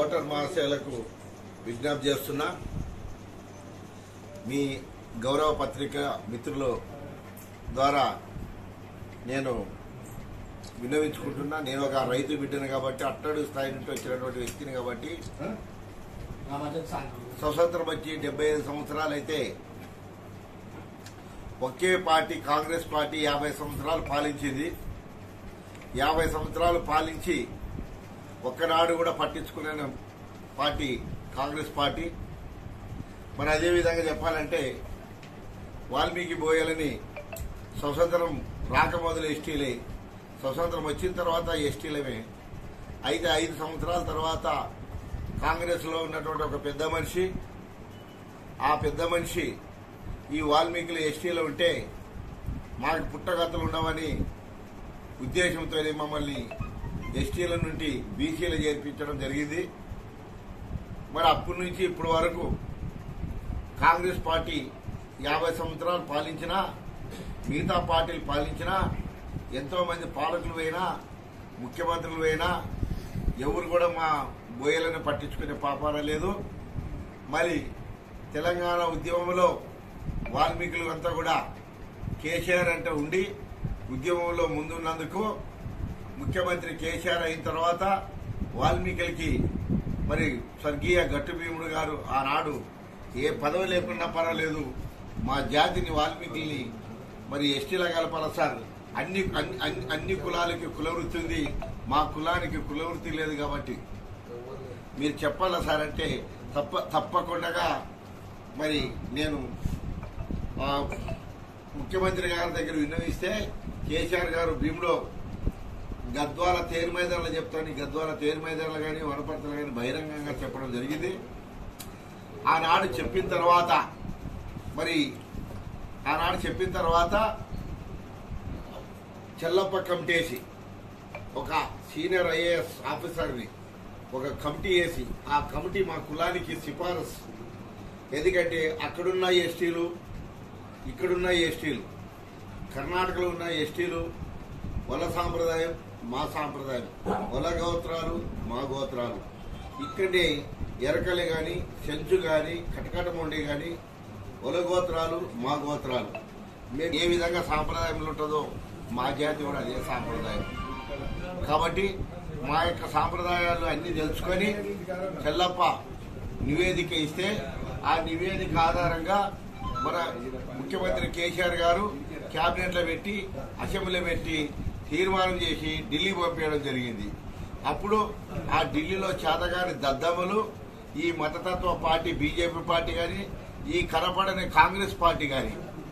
Voter మహాశయులకు విజ్ఞప్తి చేస్తున్నా మీ గౌరవ పత్రిక మిత్రుల ద్వారా నేను విన్నవించుకుంటున్నా నేను ఒక రైతు బిడ్డను కాబట్టి అట్టడు స్థాయి నుండి వచ్చినటువంటి వ్యక్తిని కాబట్టి స్వతంత్రం వచ్చి డెబ్బై ఐదు సంవత్సరాలు అయితే ఒకే పార్టీ కాంగ్రెస్ పార్టీ యాభై సంవత్సరాలు పాలించింది యాభై సంవత్సరాలు పాలించి ఒక్కనాడు కూడా పట్టించుకునే పార్టీ కాంగ్రెస్ పార్టీ మరి అదే విధంగా చెప్పాలంటే వాల్మీకి బోయలని స్వతంత్రం రాకమొదలు ఎస్టీలే స్వతంత్రం వచ్చిన తర్వాత ఎస్టీలమే అయితే ఐదు సంవత్సరాల తర్వాత కాంగ్రెస్ లో ఉన్నటువంటి ఒక పెద్ద మనిషి ఆ పెద్ద మనిషి ఈ వాల్మీకులు ఎస్టీలో ఉంటే మాకు పుట్టగతులు ఉండవని ఉద్దేశంతో మమ్మల్ని ఎస్టీల నుండి బీసీలు చేర్పించడం జరిగింది మరి అప్పటి నుంచి ఇప్పటి వరకు కాంగ్రెస్ పార్టీ యాభై సంవత్సరాలు పాలించినా మిగతా పార్టీలు పాలించినా ఎంతో మంది పాలకులు అయినా ముఖ్యమంత్రులు అయినా ఎవరు కూడా మా బోయలను పట్టించుకునే పాపాన లేదు మరి తెలంగాణ ఉద్యమంలో వాల్మీకులు అంతా కూడా కేసీఆర్ అంటే ఉండి ఉద్యమంలో ముందున్నందుకు ముఖ్యమంత్రి కేసీఆర్ అయిన తర్వాత వాల్మీకులకి మరి స్వర్గీయ గట్టు భీముడు గారు ఆనాడు ఏ పదవి లేకుండా పర్వాలేదు మా జాతిని వాల్మీకుల్ని మరి ఎస్టీలో కలపాలి సార్ అన్ని అన్ని- అన్ని అన్ని కులాలకి కులవృత్తి ఉంది మా కులానికి కులవృత్తి లేదు కాబట్టి మీరు చెప్పాలా సార్ అంటే తప్ప తప్పకుండా మరి నేను ఆ, ముఖ్యమంత్రి గారి దగ్గర విన్నవిస్తే కేసీఆర్ గారు భీములో గద్వాల తేరు మైదానాలు చెప్తాను ఈ గద్వాల తేరు మైదానాలు కానీ వనపర్తలు కానీ బహిరంగంగా చెప్పడం జరిగింది ఆనాడు చెప్పిన తర్వాత మరి ఆనాడు చెప్పిన తర్వాత చెల్లప్ప కమిటీ వేసి ఒక సీనియర్ ఐఏఎస్ ఆఫీసర్ని ఒక కమిటీ వేసి ఆ కమిటీ మా కులానికి సిఫారసు ఎందుకంటే అక్కడున్న ఎస్టీలు ఇక్కడున్న ఎస్టీలు కర్ణాటకలో ఉన్న ఎస్టీలు వల సాంప్రదాయం మా సాంప్రదాయం వల గోత్రాలు మా గోత్రాలు ఇక్కడే ఎరకలి గాని సెంచు గాని కటకటమొండి గాని వల గోత్రాలు మా గోత్రాలు మేము ఏ విధంగా సాంప్రదాయంలో ఉంటుందో మా జాతి కూడా అదే సాంప్రదాయం కాబట్టి మా యొక్క సాంప్రదాయాలు అన్ని తెలుసుకొని చెల్లప్ప నివేదిక ఇస్తే ఆ నివేదిక ఆధారంగా మన ముఖ్యమంత్రి కేసీఆర్ గారు కేబినెట్ లో పెట్టి అసెంబ్లీలో పెట్టి తీర్మానం చేసి ఢిల్లీ పంపించడం జరిగింది అప్పుడు ఆ ఢిల్లీలో చేతగాని దద్దమ్మలు ఈ మతతత్వ పార్టీ బీజేపీ పార్టీ గాని ఈ కనపడని కాంగ్రెస్ పార్టీ గాని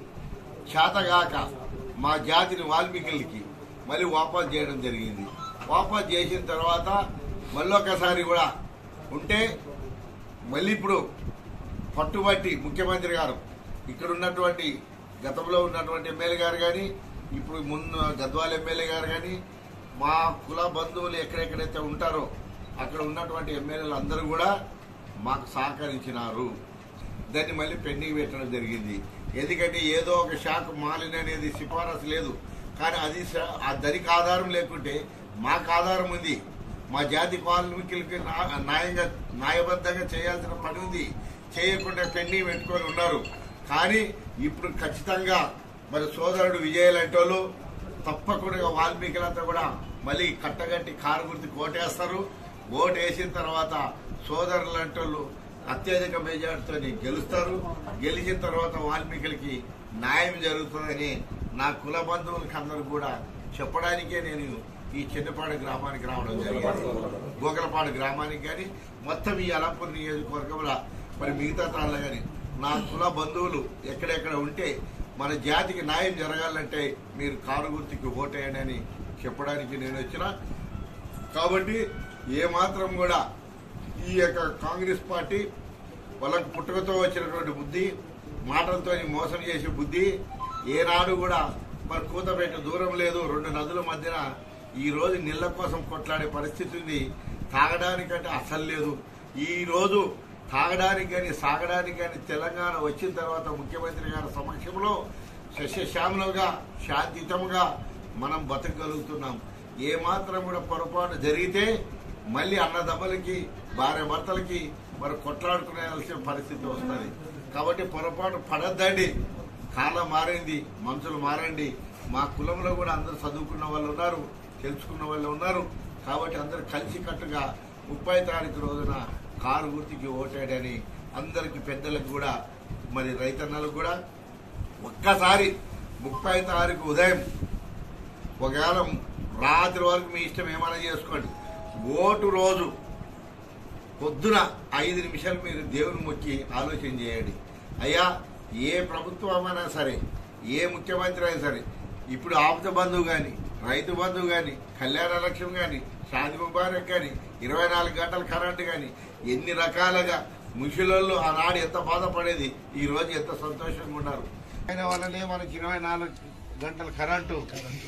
చేతగాక మా జాతిని వాల్మీకులకి మళ్ళీ వాపస్ చేయడం జరిగింది వాపస్ చేసిన తర్వాత మళ్ళొకసారి కూడా ఉంటే మళ్ళీ ఇప్పుడు పట్టుబట్టి ముఖ్యమంత్రి గారు ఇక్కడ ఉన్నటువంటి గతంలో ఉన్నటువంటి ఎమ్మెల్యే గారు కానీ ఇప్పుడు ముందు గద్వాల ఎమ్మెల్యే గారు కానీ మా కుల బంధువులు ఎక్కడెక్కడైతే ఉంటారో అక్కడ ఉన్నటువంటి ఎమ్మెల్యేలు అందరూ కూడా మాకు సహకరించినారు దాన్ని మళ్ళీ పెండింగ్ పెట్టడం జరిగింది ఎందుకంటే ఏదో ఒక శాఖ మాలిన అనేది సిఫారసు లేదు కానీ అది స- ఆ దానికి ఆధారం లేకుంటే మాకు ఆధారం ఉంది మా జాతి వాల్మీకులకి నా- న్యాయంగా న్యాయబద్ధంగా చేయాల్సిన పని ఉంది చేయకుండా పెండింగ్ పెట్టుకొని ఉన్నారు కానీ ఇప్పుడు ఖచ్చితంగా మరి సోదరుడు విజయ లాంటి వాళ్ళు తప్పకుండా వాల్మీకులంతా కూడా మళ్ళీ కట్టగట్టి కారు గుర్తు కోటేస్తారు ఓటు వేసిన తర్వాత సోదరులు లాంటి వాళ్ళు అత్యధిక మెజార్టీతో గెలుస్తారు గెలిచిన తర్వాత వాల్మీకులకి న్యాయం జరుగుతుందని నా కుల బంధువులకి అందరూ కూడా చెప్పడానికే నేను ఈ చిన్నపాడు గ్రామానికి రావడం జరిగింది గోకలపాడు గ్రామానికి కానీ మొత్తం ఈ అలంపూర్ నియోజకవర్గంలో మరి మిగతా తాళ్ళ కానీ నా కుల బంధువులు ఎక్కడెక్కడ ఉంటే మన జాతికి న్యాయం జరగాలంటే మీరు కారు గుర్తుకి ఓటేయండి అని చెప్పడానికి నేను వచ్చిన కాబట్టి ఏ మాత్రం కూడా ఈ యొక్క కాంగ్రెస్ పార్టీ వాళ్ళకు పుట్టుకతో వచ్చినటువంటి బుద్ధి మాటలతో మోసం చేసే బుద్ధి ఏనాడు కూడా మరి కూతపేట దూరం లేదు రెండు నదుల మధ్యన ఈ రోజు నీళ్ల కోసం కొట్లాడే పరిస్థితి ఉంది తాగడానికంటే అసలు లేదు ఈ రోజు తాగడానికి కానీ సాగడానికి కానీ తెలంగాణ వచ్చిన తర్వాత ముఖ్యమంత్రి గారి సమక్షంలో సస్యశ్యామలంగా శాంతియుతంగా మనం బతకగలుగుతున్నాం ఏ మాత్రం కూడా పొరపాటు జరిగితే మళ్ళీ అన్నదమ్ములకి భార్య భర్తలకి మరి కొట్లాడుకునేయాల్సిన పరిస్థితి వస్తుంది కాబట్టి పొరపాటు పడద్దండి కాలం మారింది మనుషులు మారండి మా కులంలో కూడా అందరూ చదువుకున్న వాళ్ళు ఉన్నారు తెలుసుకున్న వాళ్ళు ఉన్నారు కాబట్టి అందరూ కలిసికట్టుగా ముప్పై తారీఖు రోజున కారు గుర్తుకి ఓటాడని అందరికి పెద్దలకు కూడా మరి రైతన్నలకు కూడా ఒక్కసారి ముప్పై తారీఖు ఉదయం ఒకవేళ రాత్రి వరకు మీ ఇష్టం ఏమైనా చేసుకోండి ఓటు రోజు పొద్దున ఐదు నిమిషాలు మీరు దేవుని మొక్కి ఆలోచన చేయండి అయ్యా ఏ ప్రభుత్వమైనా సరే ఏ ముఖ్యమంత్రి అయినా సరే ఇప్పుడు ఆపుత బంధువు కానీ రైతు బంధువు కానీ కళ్యాణ లక్ష్యం కానీ షాది ముబారక్ కానీ ఇరవై నాలుగు గంటల కరెంటు కానీ ఎన్ని రకాలుగా ముషిలలో ఆనాడు ఎంత బాధపడేది ఈ రోజు ఎంత సంతోషంగా ఉన్నారు ఆయన వల్లనే మనకి ఇరవై నాలుగు గంటల కరెంటు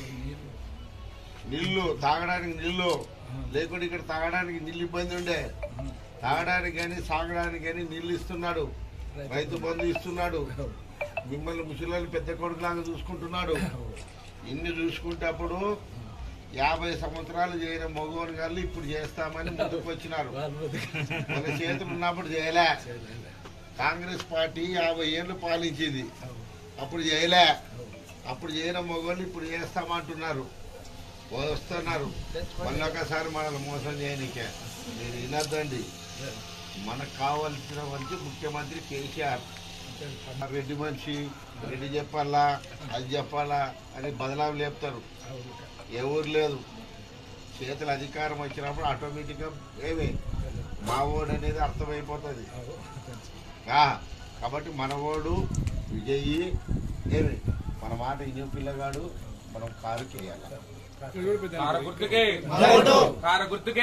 నీళ్లు తాగడానికి నీళ్లు లేకుంటే ఇక్కడ తాగడానికి నీళ్ళు ఇబ్బంది ఉండే తాగడానికి కానీ సాగడానికి కానీ నీళ్లు ఇస్తున్నాడు రైతు బంధు ఇస్తున్నాడు మిమ్మల్ని ముసలి పెద్ద కొడుకులాగా చూసుకుంటున్నాడు ఇన్ని చూసుకుంటే అప్పుడు యాభై సంవత్సరాలు చేయని మగవాని గారు ఇప్పుడు చేస్తామని ముందుకు వచ్చినారు మన చేతులు ఉన్నప్పుడు చేయలే కాంగ్రెస్ పార్టీ యాభై ఏళ్ళు పాలించింది అప్పుడు చేయలే అప్పుడు చేయని మగవాళ్ళు ఇప్పుడు చేస్తామంటున్నారు వస్తున్నారు మళ్ళీ ఒకసారి మనల్ని మోసం చేయనికే మీరు వినద్దండి మనకు కావాల్సిన మంచి ముఖ్యమంత్రి కేసీఆర్ రెడ్డి మనిషి రెడ్డి చెప్పాలా అది చెప్పాలా అని బదలాం లేపుతారు ఎవరు లేదు చేతుల అధికారం వచ్చినప్పుడు ఆటోమేటిక్గా ఏమి మా ఓడు అనేది అర్థమైపోతుంది ఆ, కాబట్టి మనవాడు విజయి ఏమి మన మాట ఇనే పిల్లగాడు మనం కారు చేయాలి కార గుర్తుకే కార గుర్తుకే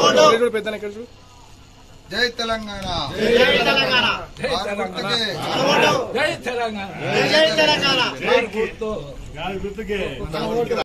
జై తెలంగాణ జై తెలంగాణ భారత్ గుర్తుకే. జై తెలంగాణ జై తెలంగాణ గుర్తు